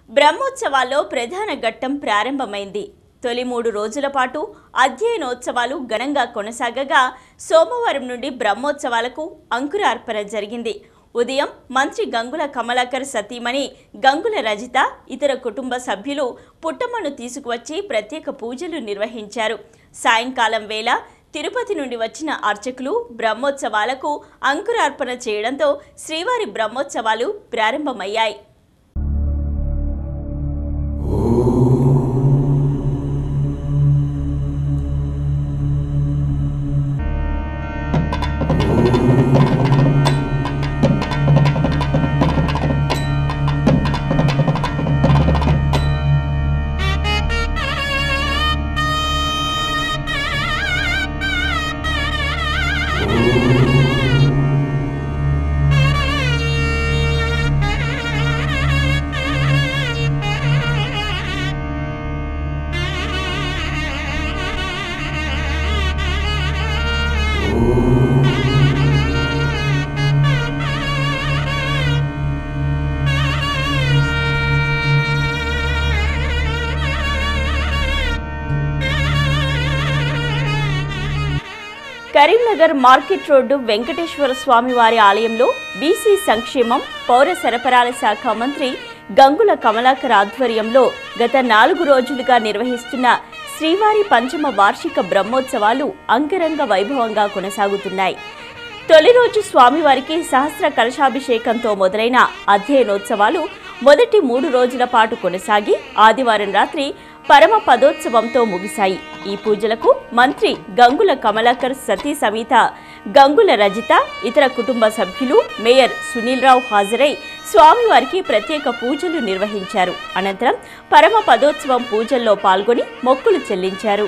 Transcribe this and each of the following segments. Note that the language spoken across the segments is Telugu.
బ్రహ్మోత్సవాల్లో ప్రధాన ఘట్టం ప్రారంభమైంది తొలి మూడు రోజుల పాటు అధ్యయనోత్సవాలు ఘనంగా కొనసాగగా సోమవారం నుండి బ్రహ్మోత్సవాలకు అంకురార్పణ జరిగింది ఉదయం మంత్రి గంగుల కమలాకర్ సతీమణి గంగుల రజిత ఇతర కుటుంబ సభ్యులు పుట్టమ్మను తీసుకువచ్చి ప్రత్యేక పూజలు నిర్వహించారు సాయంకాలం వేళ తిరుపతి నుండి వచ్చిన అర్చకులు బ్రహ్మోత్సవాలకు అంకురార్పణ చేయడంతో శ్రీవారి బ్రహ్మోత్సవాలు ప్రారంభమయ్యాయి కరీంనగర్ మార్కెట్ రోడ్డు వెంకటేశ్వర స్వామి వారి ఆలయంలో బీసీ సంక్షేమం పౌర సరఫరాల శాఖ మంత్రి గంగుల కమలాకర్ ఆధ్వర్యంలో గత నాలుగు రోజులుగా నిర్వహిస్తున్న శ్రీవారి పంచమ వార్షిక బ్రహ్మోత్సవాలు అంగరంగ వైభవంగా కొనసాగుతున్నాయి తొలి రోజు స్వామివారికి సహస్ర కలశాభిషేకంతో మొదలైన అధ్యయనోత్సవాలు మొదటి మూడు రోజుల పాటు కొనసాగి ఆదివారం రాత్రి పరమ పదోత్సవంతో ముగిశాయి ఈ పూజలకు మంత్రి గంగుల కమలాకర్ సతీ సమేత గంగుల రజిత ఇతర కుటుంబ సభ్యులు మేయర్ సునీల్ రావు హాజరై స్వామివారికి ప్రత్యేక పూజలు నిర్వహించారు అనంతరం పరమ పదోత్సవం పూజల్లో పాల్గొని మొక్కులు చెల్లించారు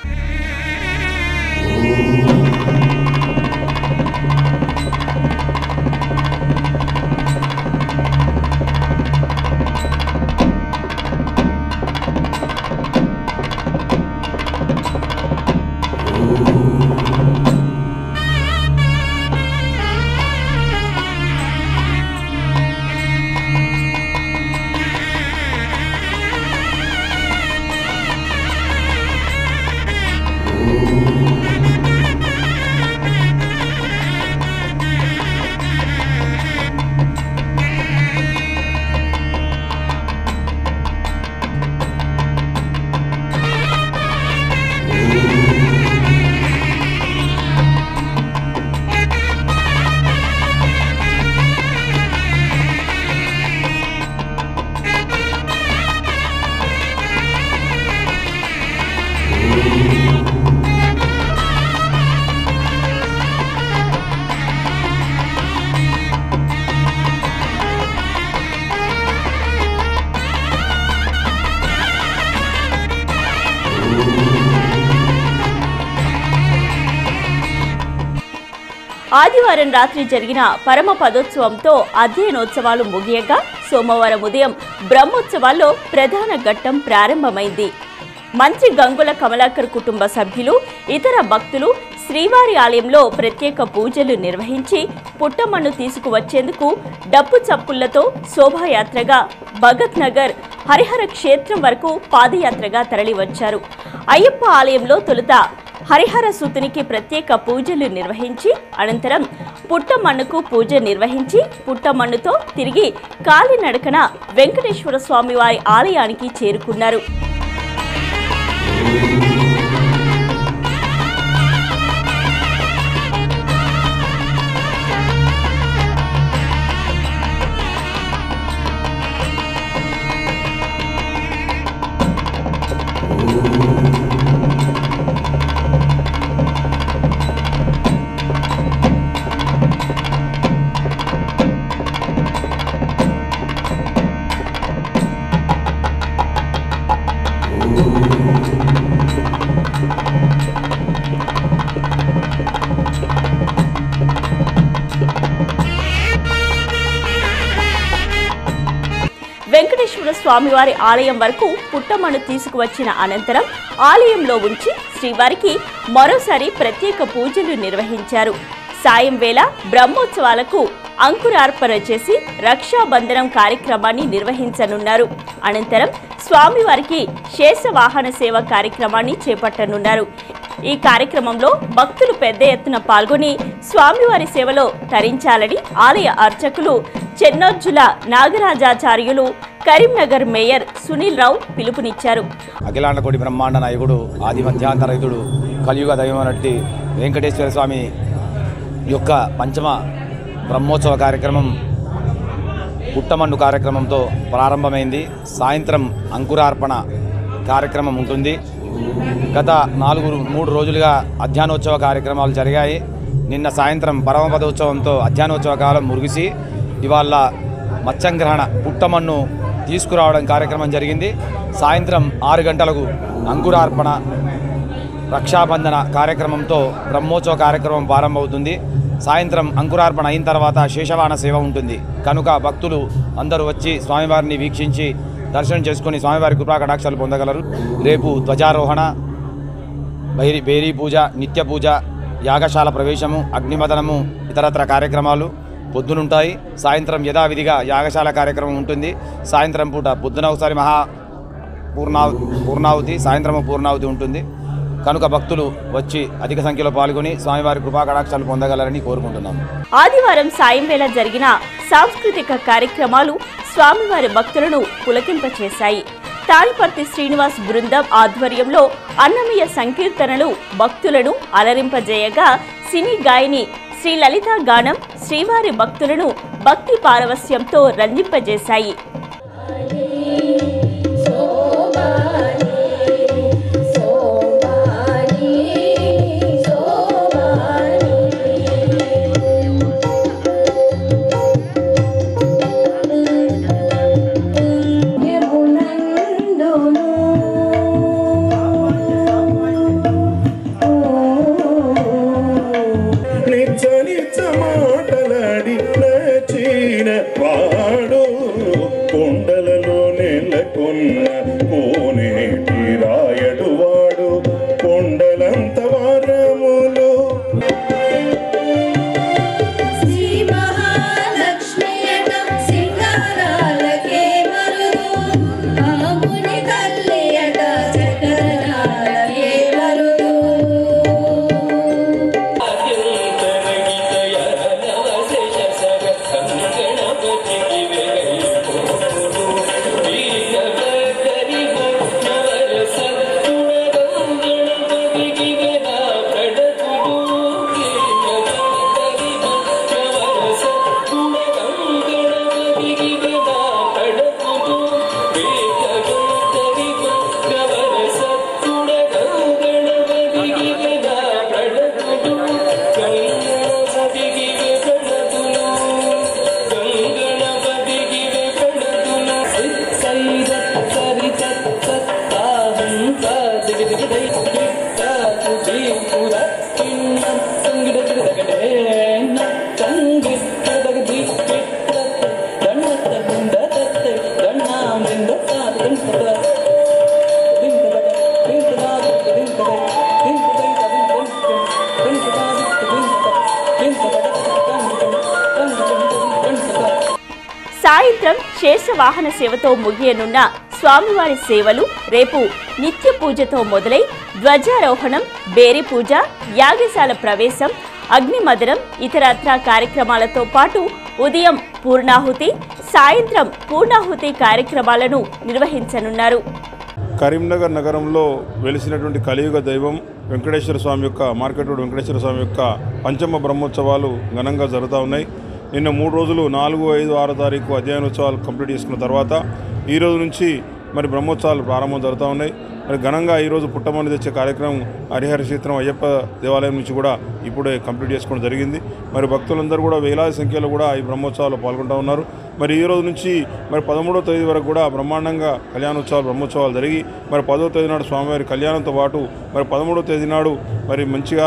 ఆదివారం రాత్రి జరిగిన పరమ పదోత్సవంతో అధ్యయనోత్సవాలు ముగియగా సోమవారం ఉదయం బ్రహ్మోత్సవాల్లో ప్రధాన ఘట్టం ప్రారంభమైంది మంత్రి గంగుల కమలాకర్ కుటుంబ సభ్యులు ఇతర భక్తులు శ్రీవారి ఆలయంలో ప్రత్యేక పూజలు నిర్వహించి పుట్టమ్మను తీసుకువచ్చేందుకు డప్పు చప్పుళ్లతో శోభాయాత్రగా భగత్ నగర్ హరిహర క్షేత్రం వరకు పాదయాత్రగా తరలివచ్చారు అయ్యప్ప ఆలయంలో తొలుత హరిహర సూతునికి ప్రత్యేక పూజలు నిర్వహించి అనంతరం పుట్టమన్నుకు పూజ నిర్వహించి పుట్టమన్నుతో తిరిగి కాలినడకన వెంకటేశ్వర స్వామి వారి ఆలయానికి చేరుకున్నారు వెంకటేశ్వర స్వామివారి ఆలయం వరకు పుట్టమ్మను తీసుకువచ్చిన అనంతరం ఆలయంలో ఉంచి శ్రీవారికి మరోసారి ప్రత్యేక పూజలు నిర్వహించారు సాయం వేళ బ్రహ్మోత్సవాలకు అంకురార్పణ చేసి రక్షాబంధనం కార్యక్రమాన్ని నిర్వహించనున్నారు అనంతరం స్వామివారికి శేషవాహన సేవ కార్యక్రమాన్ని చేపట్టనున్నారు ఈ కార్యక్రమంలో భక్తులు పెద్ద ఎత్తున పాల్గొని స్వామివారి సేవలో తరించాలని ఆలయ అర్చకులు చెన్నోర్జుల నాగరాజాచార్యులు కరీంనగర్ మేయర్ సునీల్ రావు పిలుపునిచ్చారు అఖిలాండ కోటి బ్రహ్మాండ నాయకుడు ఆది మధ్యాంతరహితుడు కలియుగ దైవమనట్టి వెంకటేశ్వర స్వామి యొక్క పంచమ బ్రహ్మోత్సవ కార్యక్రమం పుట్టమన్ను కార్యక్రమంతో ప్రారంభమైంది సాయంత్రం అంకురార్పణ కార్యక్రమం ఉంటుంది గత నాలుగు మూడు రోజులుగా అధ్యానోత్సవ కార్యక్రమాలు జరిగాయి నిన్న సాయంత్రం పరమపదోత్సవంతో అధ్యానోత్సవ కాలం ముగిసి ఇవాళ మత్స్యంగ్రహణ పుట్టమన్ను తీసుకురావడం కార్యక్రమం జరిగింది సాయంత్రం ఆరు గంటలకు అంకురార్పణ రక్షాబంధన కార్యక్రమంతో బ్రహ్మోత్సవ కార్యక్రమం ప్రారంభమవుతుంది సాయంత్రం అంకురార్పణ అయిన తర్వాత శేషవాహన సేవ ఉంటుంది కనుక భక్తులు అందరూ వచ్చి స్వామివారిని వీక్షించి దర్శనం చేసుకొని స్వామివారి కృపా కటాక్షాలు పొందగలరు రేపు ధ్వజారోహణ బైరి బేరీ పూజ నిత్య పూజ యాగశాల ప్రవేశము అగ్నిమదనము ఇతరత్ర కార్యక్రమాలు పొద్దునుంటాయి సాయంత్రం యథావిధిగా యాగశాల కార్యక్రమం ఉంటుంది సాయంత్రం పూట పొద్దున ఒకసారి మహా పూర్ణా పూర్ణావతి సాయంత్రము పూర్ణావతి ఉంటుంది కనుక భక్తులు వచ్చి అధిక సంఖ్యలో పాల్గొని స్వామివారి కృపా కటాక్షాలు పొందగలరని కోరుకుంటున్నాము ఆదివారం సాయం వేళ జరిగిన సాంస్కృతిక కార్యక్రమాలు స్వామివారి భక్తులను పులకింపచేశాయి తాడిపర్తి శ్రీనివాస్ బృందం ఆధ్వర్యంలో అన్నమయ్య సంకీర్తనలు భక్తులను అలరింపజేయగా సినీ గాయని శ్రీ లలిత గానం శ్రీవారి భక్తులను భక్తి పారవస్యంతో రంజింపజేశాయి నిచ్చ నిచ్చ మాటలాడి నచిన వాడు కొండలలో నెలకొన్న కోనేటి రాయడు వాడు కొండలంత వారములు శ్రీ మహాలక్ష్మియట సింగారాలకే మరుదు ఆముని కల్లియట చకరాలకే మరుదు సాయంత్రం శేషవాహన సేవతో ముగియనున్న స్వామివారి సేవలు రేపు నిత్య పూజతో మొదలై ధ్వజారోహణం బేరి పూజ యాగశాల ప్రవేశం అగ్నిమదనం ఇతరత్ర కార్యక్రమాలతో పాటు ఉదయం పూర్ణాహుతి సాయంత్రం పూర్ణాహుతి కార్యక్రమాలను నిర్వహించనున్నారు కరీంనగర్ నగరంలో వెలిసినటువంటి కలియుగ దైవం వెంకటేశ్వర స్వామి యొక్క మార్కెట్ రోడ్ వెంకటేశ్వర స్వామి యొక్క పంచమ బ్రహ్మోత్సవాలు ఘనంగా జరుగుతూ ఉన్నాయి నిన్న మూడు రోజులు నాలుగు ఐదు ఆరో తారీఖు అధ్యయనోత్సవాలు కంప్లీట్ చేసుకున్న తర్వాత ఈ రోజు నుంచి మరి బ్రహ్మోత్సవాలు ప్రారంభం జరుగుతూ ఉన్నాయి మరి ఘనంగా ఈరోజు పుట్టమని తెచ్చే కార్యక్రమం హరిహర క్షేత్రం అయ్యప్ప దేవాలయం నుంచి కూడా ఇప్పుడే కంప్లీట్ చేసుకోవడం జరిగింది మరి భక్తులందరూ కూడా వేలాది సంఖ్యలో కూడా ఈ బ్రహ్మోత్సవాలు పాల్గొంటూ ఉన్నారు మరి ఈ రోజు నుంచి మరి పదమూడో తేదీ వరకు కూడా బ్రహ్మాండంగా కళ్యాణోత్సవాలు బ్రహ్మోత్సవాలు జరిగి మరి పదో తేదీ నాడు స్వామివారి కళ్యాణంతో పాటు మరి పదమూడో తేదీ నాడు మరి మంచిగా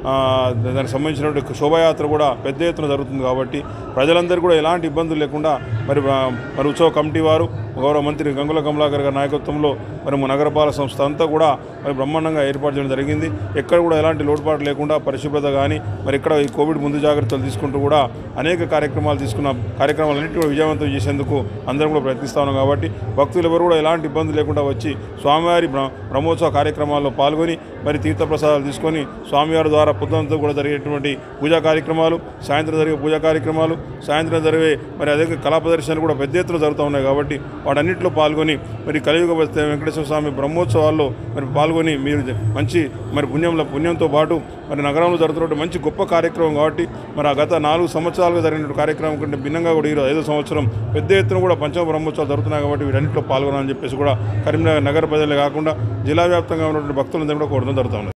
ఆ, దానికి సంబంధించినటువంటి శోభాయాత్ర కూడా పెద్ద ఎత్తున జరుగుతుంది కాబట్టి ప్రజలందరూ కూడా ఎలాంటి ఇబ్బందులు లేకుండా మరి ఆ, మరి ఉత్సవ కమిటీ వారు గౌరవ మంత్రి గంగుల కమలాకర్ గారి నాయకత్వంలో మరి మన నగరపాలక సంస్థ అంతా కూడా మరి బ్రహ్మాండంగా ఏర్పాటు చేయడం జరిగింది ఎక్కడ కూడా ఎలాంటి లోటుపాటు లేకుండా పరిశుభ్రత కానీ మరి ఇక్కడ ఈ కోవిడ్ ముందు జాగ్రత్తలు తీసుకుంటూ కూడా అనేక కార్యక్రమాలు తీసుకున్న కార్యక్రమాలన్నింటి కూడా విజయవంతం చేసేందుకు అందరం కూడా ప్రయత్నిస్తా ఉన్నాం కాబట్టి భక్తులు ఎవరు కూడా ఎలాంటి ఇబ్బంది లేకుండా వచ్చి స్వామివారి బ్ర- బ్రహ్మోత్సవ కార్యక్రమాల్లో పాల్గొని మరి తీర్థప్రసాదాలు తీసుకొని స్వామివారి ద్వారా పొద్దునంతా కూడా జరిగేటువంటి పూజా కార్యక్రమాలు సాయంత్రం జరిగే పూజా కార్యక్రమాలు సాయంత్రం జరిగే మరి అదే కళా ప్రదర్శనలు కూడా పెద్ద ఎత్తున జరుగుతూ ఉన్నాయి కాబట్టి వాటన్నింటిలో పాల్గొని మరి కలియుగ వస్తే వెంకటేశ్వర స్వామి బ్రహ్మోత్సవాల్లో మరి పాల్గొని మీరు మంచి మరి పుణ్యంలో పుణ్యంతో పాటు మరి నగరంలో జరుగుతున్నటువంటి మంచి గొప్ప కార్యక్రమం కాబట్టి మరి ఆ గత నాలుగు సంవత్సరాలుగా జరిగిన కార్యక్రమం కంటే భిన్నంగా కూడా ఈరోజు ఐదో సంవత్సరం పెద్ద ఎత్తున కూడా పంచమ బ్రహ్మోత్సవాలు జరుగుతున్నాయి కాబట్టి వీటన్నింటిలో పాల్గొనాలని చెప్పేసి కూడా కరీంనగర్ నగర ప్రజలే కాకుండా జిల్లా వ్యాప్తంగా ఉన్నటువంటి భక్తులందరూ కూడా కోరడం జరుగుతుంది